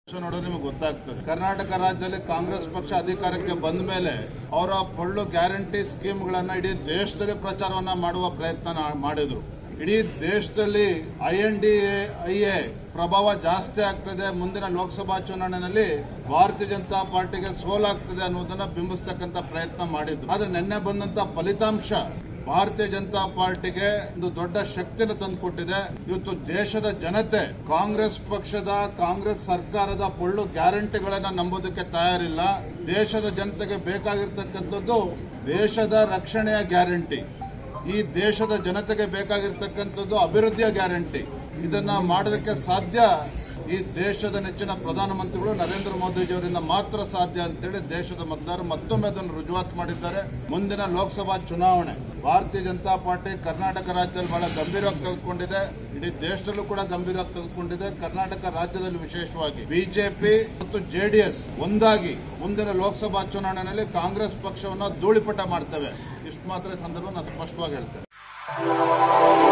ನೋಡಿದ್ರೆ ನಿಮಗೆ ಗೊತ್ತಾಗ್ತದೆ ಕರ್ನಾಟಕ ರಾಜ್ಯದಲ್ಲಿ ಕಾಂಗ್ರೆಸ್ ಪಕ್ಷ ಅಧಿಕಾರಕ್ಕೆ ಬಂದ ಮೇಲೆ ಅವರ ಪೊಳ್ಳು ಗ್ಯಾರಂಟಿ ಸ್ಕೀಮ್ಗಳನ್ನ ಇಡೀ ದೇಶದಲ್ಲಿ ಪ್ರಚಾರವನ್ನ ಮಾಡುವ ಪ್ರಯತ್ನ ನಾ- ಮಾಡಿದ್ರು ಇಡೀ ದೇಶದಲ್ಲಿ I N D I A ಪ್ರಭಾವ ಜಾಸ್ತಿ ಆಗ್ತದೆ ಮುಂದಿನ ಲೋಕಸಭಾ ಚುನಾವಣೆಯಲ್ಲಿ ಭಾರತೀಯ ಜನತಾ ಪಾರ್ಟಿಗೆ ಸೋಲಾಗ್ತದೆ ಅನ್ನೋದನ್ನ ಬಿಂಬಿಸ್ತಕ್ಕಂತ ಪ್ರಯತ್ನ ಮಾಡಿದ್ರು ಆದ್ರೆ ನಿನ್ನೆ ಬಂದಂತ ಫಲಿತಾಂಶ ಭಾರತೀಯ ಜನತಾ ಪಾರ್ಟಿಗೆ ಒಂದು ದೊಡ್ಡ ಶಕ್ತಿನ ತಂದುಕೊಟ್ಟಿದೆ ಇವತ್ತು ದೇಶದ ಜನತೆ ಕಾಂಗ್ರೆಸ್ ಪಕ್ಷದ ಕಾಂಗ್ರೆಸ್ ಸರ್ಕಾರದ ಪೊಳ್ಳು ಗ್ಯಾರಂಟಿಗಳನ್ನ ನಂಬೋದಕ್ಕೆ ತಯಾರಿಲ್ಲ ದೇಶದ ಜನತೆಗೆ ಬೇಕಾಗಿರ್ತಕ್ಕಂಥದ್ದು ದೇಶದ ರಕ್ಷಣೆಯ ಗ್ಯಾರಂಟಿ ಈ ದೇಶದ ಜನತೆಗೆ ಬೇಕಾಗಿರ್ತಕ್ಕಂಥದ್ದು ಅಭಿವೃದ್ಧಿಯ ಗ್ಯಾರಂಟಿ ಇದನ್ನ ಮಾಡೋದಕ್ಕೆ ಸಾಧ್ಯ ಈ ದೇಶದ ನೆಚ್ಚಿನ ಪ್ರಧಾನಮಂತ್ರಿಗಳು ನರೇಂದ್ರ ಮೋದಿಜಿಯವರಿಂದ ಮಾತ್ರ ಸಾಧ್ಯ ಅಂತೇಳಿ ದೇಶದ ಮತದಾರರು ಮತ್ತೊಮ್ಮೆ ಅದನ್ನು ರುಜುವಾತು ಮಾಡಿದ್ದಾರೆ ಮುಂದಿನ ಲೋಕಸಭಾ ಚುನಾವಣೆ ಭಾರತೀಯ ಜನತಾ ಪಾರ್ಟಿ ಕರ್ನಾಟಕ ರಾಜ್ಯದಲ್ಲಿ ಬಹಳ ಗಂಭೀರವಾಗಿ ತೆಗೆದುಕೊಂಡಿದೆ ಇಡೀ ದೇಶದಲ್ಲೂ ಕೂಡ ಗಂಭೀರವಾಗಿ ತೆಗೆದುಕೊಂಡಿದೆ ಕರ್ನಾಟಕ ರಾಜ್ಯದಲ್ಲಿ ವಿಶೇಷವಾಗಿ ಬಿಜೆಪಿ ಮತ್ತು ಜೆಡಿಎಸ್ ಒಂದಾಗಿ ಮುಂದಿನ ಲೋಕಸಭಾ ಚುನಾವಣೆಯಲ್ಲಿ ಕಾಂಗ್ರೆಸ್ ಪಕ್ಷವನ್ನ ಧೂಳಿಪಟ ಮಾಡ್ತೇವೆ ಇಷ್ಟು ಮಾತ್ರ ಈ ಸಂದರ್ಭ ನಾನು ಸ್ಪಷ್ಟವಾಗಿ ಹೇಳ್ತೇನೆ